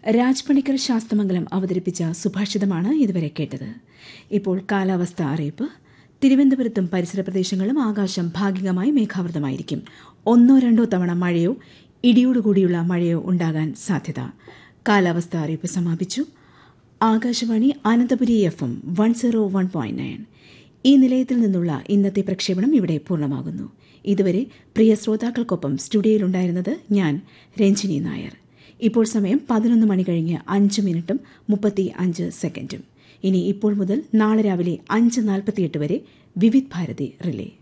രാജ് പണിക്കർ ശാസ്തമംഗലം അവതരിപ്പിച്ച സുഭാഷിതമാണ് ഇതുവരെ കേട്ടത് ഇപ്പോൾ കാലാവസ്ഥ അറിയിപ്പ് തിരുവനന്തപുരത്തും പരിസര പ്രദേശങ്ങളും ആകാശം ഭാഗികമായി മേഘാവൃതമായിരിക്കും ഒന്നോ രണ്ടോ തവണ മഴയോ ഇടിയോടുകൂടിയുള്ള മഴയോ ഉണ്ടാകാൻ സാധ്യത കാലാവസ്ഥ അറിയിപ്പ് സമാപിച്ചു Akashvani Ananthapuri F M one zero one point nine ഈ നിലയത്തിൽ നിന്നുള്ള ഇന്നത്തെ പ്രക്ഷേപണം ഇവിടെ പൂർണ്ണമാകുന്നു ഇതുവരെ പ്രിയ ശ്രോതാക്കൾക്കൊപ്പം സ്റ്റുഡിയോയിലുണ്ടായിരുന്നത് ഞാൻ രഞ്ജിനി നായർ ഇപ്പോൾ സമയം പതിനൊന്ന് മണി കഴിഞ്ഞ് അഞ്ച് മിനിറ്റും മുപ്പത്തി അഞ്ച് സെക്കൻഡും ഇനി ഇപ്പോൾ മുതൽ നാളെ രാവിലെ അഞ്ച് നാൽപ്പത്തിയെട്ട് വരെ വിവിധ് ഭാരതി റിലേ